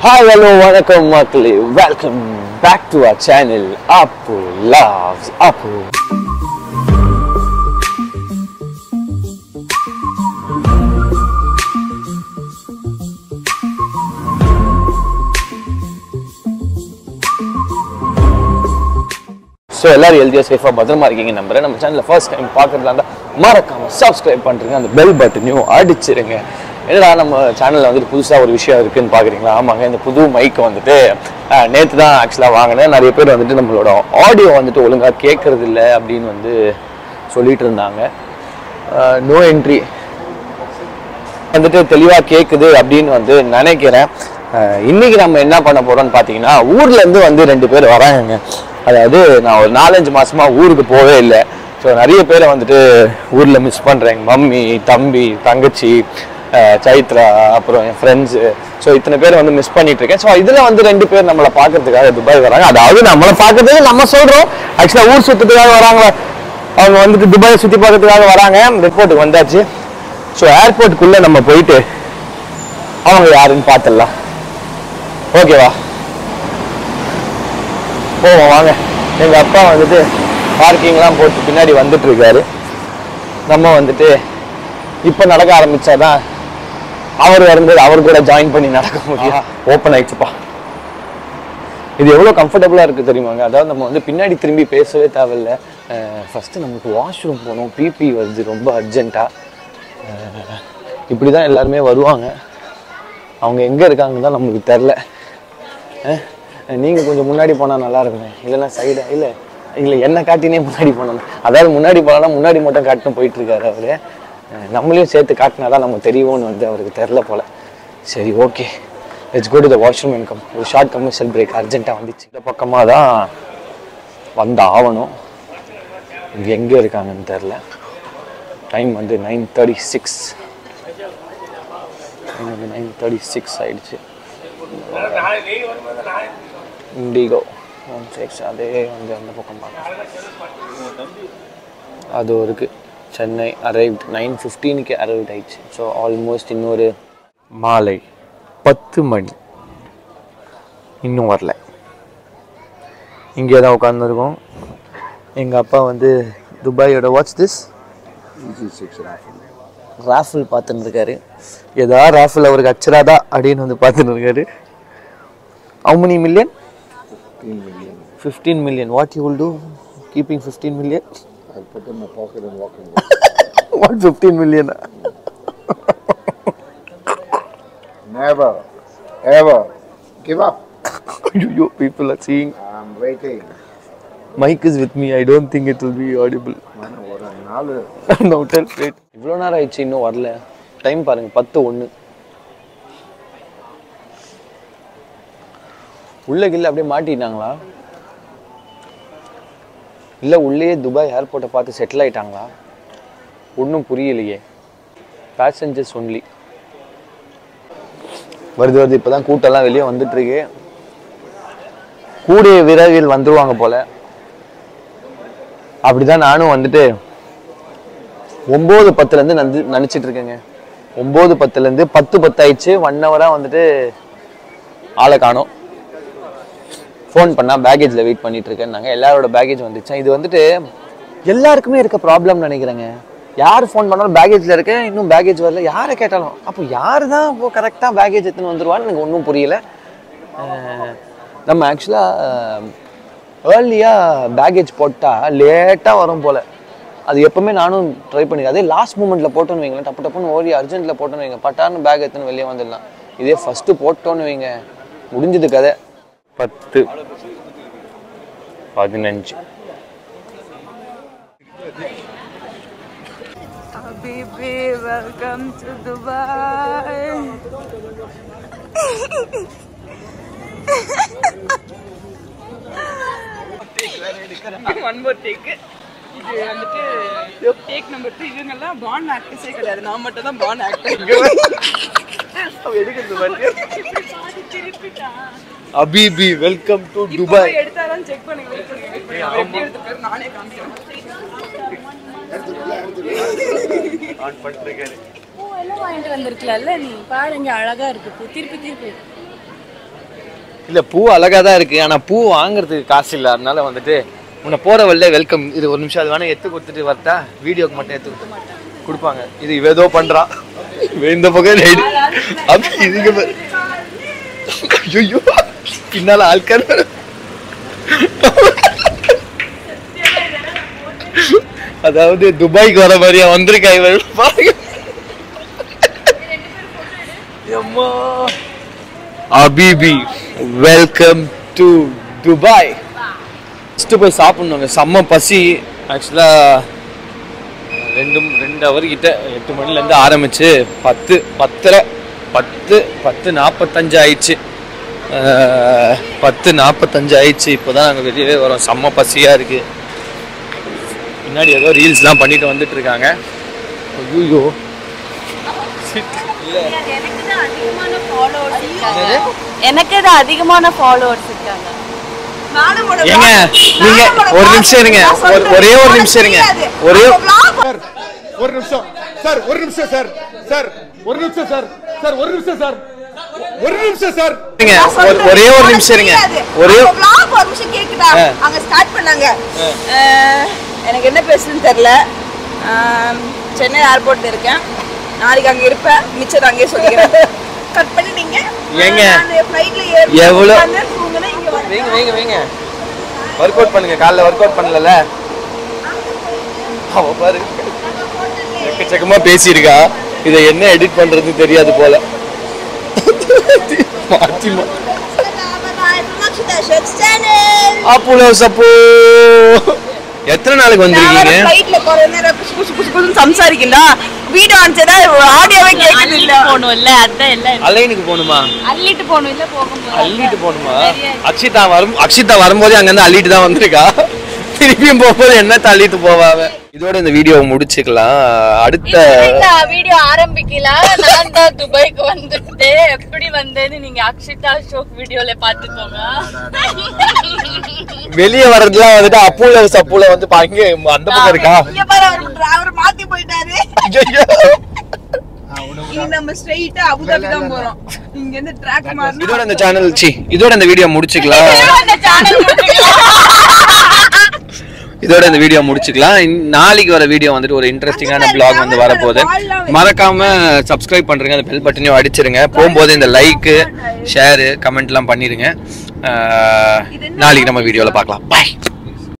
Hi hello வணக்கம் மக்களே welcome back to our channel Appu loves Appu so எல்லாரும் ஹெல்த்தியாக சேஃபாக பத்திரமா இருக்கீங்க நம்புறேன் நம்ம சேனலில் ஃபர்ஸ்ட் டைம் பார்க்குறதா இருந்தால் மறக்காம சப்ஸ்கிரைப் பண்ணுறீங்க அந்த பெல் பட்டனையும் அடிச்சிருங்க என்னடா நம்ம சேனலில் வந்துட்டு புதுசாக ஒரு விஷயம் இருக்குன்னு பார்க்குறீங்களா ஆமாங்க இந்த புது மைக்கை வந்துட்டு நேற்று தான் ஆக்சுவலாக வாங்கினேன் நிறைய பேர் வந்துட்டு நம்மளோட ஆடியோ வந்துட்டு ஒழுங்காக கேட்கறது இல்லை அப்படின்னு வந்து சொல்லிட்டு இருந்தாங்க நோ என்ட்ரி வந்துட்டு தெளிவாக கேட்குது அப்படின்னு வந்து நினைக்கிறேன் அஹ் இன்னைக்கு நம்ம என்ன பண்ண போறோம்னு பார்த்தீங்கன்னா ஊர்ல இருந்து வந்து ரெண்டு பேர் வராங்க அதாவது நான் ஒரு நாலஞ்சு மாசமா ஊருக்கு போவே இல்லை ஸோ நிறைய பேரை வந்துட்டு ஊர்ல மிஸ் பண்றேன் எங்க மம்மி தம்பி தங்கச்சி அஹ் சைத்ரா அப்புறம் என் ஃப்ரெண்ட்ஸு ஸோ இத்தனை பேர் வந்து மிஸ் பண்ணிட்டு இருக்கேன் ஸோ இதில் வந்து ரெண்டு பேர் நம்மளை பார்க்கறதுக்காக துபாய் வராங்க அதாவது நம்மளை பார்க்கறதுக்கு நம்ம சொல்றோம் ஆக்சுவலாக ஊர் சுற்றத்துக்காக வராங்களா அவங்க வந்துட்டு துபாயை சுற்றி பார்க்கறதுக்காக வராங்க ரிப்போர்ட்டுக்கு வந்தாச்சு ஸோ ஏர்போர்ட்டுக்குள்ளே நம்ம போயிட்டு அவங்க யாருன்னு பார்த்துடலாம் ஓகேவா போவோம் வாங்க எங்கள் அப்பா வந்துட்டு பார்க்கிங்லாம் போட்டு பின்னாடி வந்துட்டு இருக்காரு நம்ம வந்துட்டு இப்போ நடக்க ஆரம்பிச்சாதான் அவர் வரும்போது அவர் கூட ஜாயின் பண்ணி நடக்க முடியும் ஓப்பன் ஆயிடுச்சுப்பா இது எவ்வளோ கம்ஃபர்டபுளாக இருக்குது தெரியுமாங்க அதாவது நம்ம வந்து பின்னாடி திரும்பி பேசவே தேவையில்ல ஃபஸ்ட்டு நமக்கு வாஷ்ரூம் போகணும் பிபி வருது ரொம்ப அர்ஜென்ட்டாக இப்படி தான் எல்லாருமே வருவாங்க அவங்க எங்கே இருக்காங்கன்னு தான் நம்மளுக்கு தெரில நீங்கள் கொஞ்சம் முன்னாடி போனால் நல்லா இருக்குமே இல்லைன்னா சைடா இல்லை இல்லை என்ன காட்டினே முன்னாடி போனோம் அதாவது முன்னாடி போனா முன்னாடி மட்டும் காட்டுன்னு போயிட்டு இருக்காரு அவரு அஹ் நம்மளையும் சேர்த்து காட்டினா தான் நம்ம தெரியும்னு வந்து அவருக்கு தெரில போல சரி okay let's go to the washroom இன்கம் ஒரு ஷார்ட் கமர்ஷியல் பிரேக் அர்ஜென்ட்டாக வந்துச்சு இந்த பக்கமாக தான் வந்து ஆகணும் இங்கே எங்கே இருக்காங்கன்னு தெரில டைம் வந்து நைன் தேர்ட்டி சிக்ஸ் வந்து நைன் தேர்ட்டி சிக்ஸ் ஆயிடுச்சு இண்டிகோ ஒன் சிக்ஸ் அதே வந்து அந்த பக்கம் பார்க்கலாம் அது இருக்கு சென்னை அரைவ்ட் நைன் ஃபிஃப்டீனுக்கு அரைவ்ட் ஆயிடுச்சு ஸோ ஆல்மோஸ்ட் இன்னொரு மாலை பத்து மணி இன்னும் வரல இங்கே தான் உட்காந்துருக்கோம் எங்கள் அப்பா வந்து துபாயோட வாட்ச் திஸ் ராஃபில் பார்த்துன்னு இருக்காரு ஏதா ராஃபில் அவருக்கு அச்சராதா அப்படின்னு வந்து பார்த்துன்னு இருக்காரு how many million 15 million what you will do keeping 15 million I'll put in my pocket and walk away. what 15 million Never, ever give up. you people are seeing I'm waiting. mic is with me i don't think it will be audible நான் ஒரு நாலு no tell wait இவ்வளோ நேரம் ஆயிடுச்சு இன்னும் வரல time பாருங்க பத்து ஒன்று உள்ள கில்ல அப்படியே மாட்டிட்டாங்களா இல்லை உள்ளேயே துபாய் ஏர்போர்ட்டை பார்த்து செட்டில் ஆயிட்டாங்களா ஒன்றும் புரியலையே பேசஞ்சர்ஸ் ஒன்லி வருது வருது இப்போதான் கூட்டம்லாம் வெளியே வந்துட்டு இருக்கு கூடிய விரைவில் வந்துருவாங்க போல அப்படிதான் நானும் வந்துட்டு ஒம்பது பத்துலேருந்து நந்து நினச்சிட்டு இருக்கேங்க ஒம்பது பத்துலேருந்து பத்து பத்து ஆயிடுச்சு ஒன் ஹவராக வந்துட்டு ஆளை காணோம் ஃபோன் பண்ணால் பேக்கேஜில் வெயிட் பண்ணிட்டு இருக்கேன்னாங்க எல்லாரோட பேக்கேஜ் வந்துச்சா இது வந்துட்டு எல்லாருக்குமே இருக்க ப்ராப்ளம் நினைக்கிறேங்க யார் ஃபோன் பண்ணாலும் பேக்கேஜில் இருக்க இன்னும் பேக்கேஜ் வரல யாரை கேட்டாலும் அப்போ யார் தான் இப்போ கரெக்டாக பேக்கேஜ் எடுத்துன்னு வந்துருவான்னு எனக்கு ஒன்றும் புரியல அஹ் நம்ம ஆக்சுவலாக ஏர்லியாக பேக்கேஜ் போட்டால் லேட்டாக வரும் போல் அது எப்பவுமே நானும் ட்ரை பண்ணி அதே லாஸ்ட் மூமெண்ட்டில் போட்டோன்னு வைங்களேன் டப்பு டப்புன்னு ஓடி அர்ஜென்ட்டில் போட்டோன்னு வைங்க பட்டான்னு பேக் எடுத்துன்னு வெளியே வந்துடலாம் இதே ஃபஸ்ட்டு போட்டோன்னு வைங்க முடிஞ்சது கதை பத்து பதினஞ்சு Habibi, welcome to Dubai. One more take இது வந்துட்டு டேக் நம்பர் டூ இவங்கெல்லாம் பான் ஆக்டர்ஸே கிடையாது நான் மட்டும் தான் பான் ஆக்டர் அபிபி வெல்கம் டு இப்போ எடுத்தாரான்னு செக் பண்ணுங்க wait பண்ணுங்க, wait பண்ணுங்க. அவர் எப்படி எடுத்துப்பாரு நானே காமிக்கிறேன் பூ எல்லாம் வாங்கிட்டு வந்திருக்கலாம்ல நீ பாருங்க அழகா இருக்கு பூ திருப்பி திருப்பி இல்ல பூ அழகா தான் இருக்கு ஆனா பூ வாங்குறதுக்கு காசு இல்ல அதனால வந்துட்டு உன்னை போற வழியில வெல்கம் இது ஒரு நிமிஷம் அது வேணா எடுத்து கொடுத்துட்டு வரட்டா வீடியோக்கு மட்டும் எடுத்து கொடுத்து கொடுப்பாங்க இது இவ ஏதோ பண்றான் இவ இந்த பக்கம் ரைடு அப்படி இதுக்கு பாரு. ஐயோ பின்னால ஆட்கள் வேற. அதாவது துபாய்க்கு வர மாதிரியா வந்திருக்கா இவள் பாருங்க அம்மா அபிபி வெல்கம் டு துபாய் ஃபஸ்ட்டு போய் சாப்பிட்ணுங்க செம்ம பசி ஆக்சுவலாக ரெண்டு ரெண்டு ஹவர் கிட்ட எட்டு மணிலேருந்து ஆரம்பிச்சு பத்து பத்தரை பத்து பத்து நாற்பத்தஞ்சு ஆயிடுச்சு அஹ், பத்து நாற்பத்தஞ்சு ஆயிடுச்சு இப்போ தான் நாங்கள் வெளியவே வரோம் செம்ம பசியாக இருக்குது பின்னாடி ஏதோ ரீல்ஸ்லாம் பண்ணிட்டு வந்துட்டு இருக்காங்க ஐயோ எனக்கு தான் அதிகமான ஃபாலோவர்ஸ் இருக்காங்க எனக்கு தான் அதிகமான ஃபாலோவர்ஸ் இருக்காங்க நானும் உன்னோட ஏங்க vlog- நீங்க நானும் உன்னோட ஒரு vlog நிமிஷம் இருங்க நான் ஒரு- சொல்றேன். ஒரே ஒரு உனக்கு நிமிஷம் இருங்க தெரியாது. ஒரே உங்க vlog சார் ஒரு நிமிஷம் சார் ஒரு நிமிஷம் சார் சார் ஒரு நிமிஷம் சார் சார் ஒரு நிமிஷம் சார் ஒரு நிமிஷம் சார் இருங்க நான் ஒரு- சொல்றேன். ஒரே ஒரு உனக்கு நிமிஷம் இருங்க தெரியாது. ஒரே அவங்க vlog ஒரு நிமிஷம் கேக்குதா? ஆ. அங்க start பண்ணாங்க. அஹ், எனக்கு என்ன பேசுன்னு தெரியல ஆம், சென்னை ஏர்போர்ட்ல இருக்கேன் நாளைக்கு அங்க இருப்பேன் மிச்சம் அங்கேயே சொல்லிக்கிறேன் கட் பண்ணிட்டீங்க ஏங்க? நான் ஃப்ளைட்ல ஏறி எவ்வளவு- உட்கார்ந்து தூங்குனேன், இங்க வந்து வைங்க வைங்க வைங்க ஒர்க் அவுட் பண்ணுங்க காலைல ஒர்க் அவுட் பண்ணல அவ பாரு எக்கச்சக்கமா பேசியிருக்கா இதை என்ன எடிட் பண்றது தெரியாது போல மாத்தி மா- Makshita Shirts Channel. அப்புல சப்போ எத்தனை நாளைக்கு நான் வேற வந்திருக்கீங்க flightல குறை நேரம் புசு புசு புசு புசுன்னு சம்சாரிக்கண்டா வீடியோ அனுப்பிச்சதா ஆடியோவே கேட்குது அள்ளிட்டு இல்ல போகணும்ல அதான் எல்லாம் அலைனுக்கு போகணுமா அள்ளிட்டு போகணும் இல்ல போகும்போது அள்ளிட்டு போகணுமா அக்ஷிதா வரும் அக்ஷிதா வரும்போதே அங்கிருந்து அள்ளிட்டு தான் வந்திருக்கா திருப்பியும் போகும்போது என்ன தள்ளிட்டு போவாவ இதோட இந்த வீடியோவை முடிச்சுக்கலாம் அடுத்த இந்த வீடியோ ஆரம்பிக்கல நான் தான் துபாய்க்கு வந்துட்டு எப்படி வந்தேன்னு நீங்க அக்ஷிதா ஷோக் வீடியோல பாத்துக்கோங்க வெளியே வர்றதுலாம் வந்துட்டு அப்புல சப்புல வந்து பா- இங்க அந்த பக்கம் இருக்கா இங்க பாரு அவர் டிரைவர் மாத்தி போயிட்டாரு ஐயையோ. இனி நம்ம ஸ்ட்ரெயிட்டா அபுதாபி தான் போறோம் இங்க இருந்து ட்ராக் மாறணும் இதோட இந்த சேனல் சி இதோட இந்த வீடியோ முடிச்சுக்கலாம் இந்த channel இதோட இந்த வீடியோ முடிச்சுக்கலாம் இன்- நாளைக்கு வர வீடியோ வந்துட்டு ஒரு இன்ட்ரெஸ்டிங்கான பிளாக் வந்து வரப்போகுது மறக்காம சப்ஸ்கிரைப் பண்றீங்க அந்த பெல் பட்டனையும் அடிச்சிருங்க போகும்போது இந்த லைக்கு ஷேரு கமெண்ட்லாம் பண்ணிருங்க அஹ், நாளைக்கு நம்ம வீடியோவில் பார்க்கலாம் பாய்